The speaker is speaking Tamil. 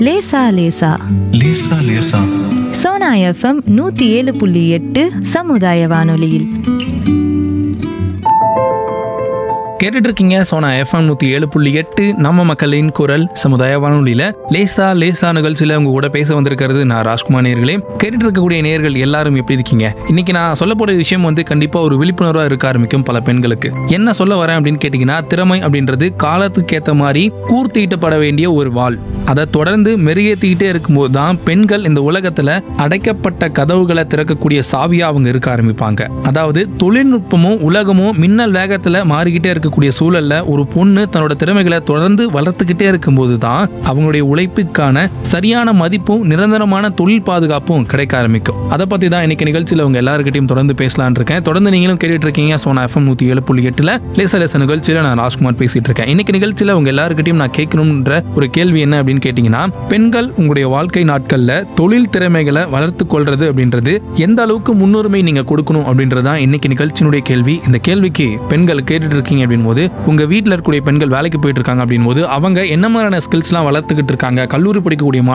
லேசா லேசா லேசா லேசா சோனா எஃப்எம் நூத்தி ஏழு புள்ளி எட்டு சமுதாய வானொலியில் கேட்டுட்டு இருக்கீங்க சோனா எஃப்எம் நூத்தி ஏழு புள்ளி எட்டு நம்ம மக்களின் குரல் சமுதாய வானொலியில லேசா லேசா நிகழ்ச்சியில உங்க கூட பேச வந்திருக்கிறது நான் ராஜ்குமார் நேர்களே கேட்டுட்டு இருக்கக்கூடிய நேர்கள் எல்லாரும் எப்படி இருக்கீங்க இன்னைக்கு நான் சொல்ல போற விஷயம் வந்து கண்டிப்பா ஒரு விழிப்புணர்வா இருக்க ஆரம்பிக்கும் பல பெண்களுக்கு என்ன சொல்ல வரேன் அப்படின்னு கேட்டீங்கன்னா திறமை அப்படின்றது காலத்துக்கு ஏத்த மாதிரி கூர்த்திட்டப்பட வேண்டிய ஒரு வாள் அதை தொடர்ந்து மெருகேற்றிக்கிட்டே இருக்கும்போது தான் பெண்கள் இந்த உலகத்துல அடைக்கப்பட்ட கதவுகளை திறக்கக்கூடிய சாவியா அவங்க இருக்க ஆரம்பிப்பாங்க அதாவது தொழில்நுட்பமும் உலகமும் மின்னல் வேகத்துல மாறிக்கிட்டே இருக்கக்கூடிய சூழல்ல ஒரு பொண்ணு தன்னோட திறமைகளை தொடர்ந்து வளர்த்துக்கிட்டே இருக்கும்போது தான் அவங்களுடைய உழைப்புக்கான சரியான மதிப்பும் நிரந்தரமான தொழில் பாதுகாப்பும் கிடைக்க ஆரம்பிக்கும் அதை பத்தி தான் இன்னைக்கு நிகழ்ச்சியில உங்க எல்லாருக்கிட்டையும் தொடர்ந்து பேசலாம்னு இருக்கேன் தொடர்ந்து நீங்களும் கேட்டுட்டு இருக்கீங்க சோனா எஃப்எம் நூத்தி ஏழு புள்ளி எட்டுல லேச லேச நிகழ்ச்சியில நான் ராஜ்குமார் பேசிட்டு இருக்கேன் இன்னைக்கு நிகழ்ச்சியில உங்க எல்லாருக்கிட்டையும் நான் கேட்கணும்ன்ற ஒரு கேள்வி என்ன அப்படின்னு கேட்டீங்கன்னா பெண்கள் உங்களுடைய வாழ்க்கை நாட்கள்ல தொழில் திறமைகளை வளர்த்து கொள்றது அப்படின்றது எந்த அளவுக்கு முன்னுரிமை நீங்க கொடுக்கணும் அப்படின்றது தான் இன்னைக்கு நிகழ்ச்சியினுடைய கேள்வி இந்த கேள்விக்கு பெண்கள் கேட்டுட்டு இருக்கீங்க அப்படின் போது உங்க வீட்டில் இருக்கக்கூடிய பெண்கள் வேலைக்கு போயிட்டு இருக்காங்க அப்படின் போது அவங்க என்ன மாதிரியான ஸ்கில்ஸ்லாம் வளர்த்துக்கிட்டு இருக்காங்க கல்லூரி படிக்கக்கூடிய மாணவ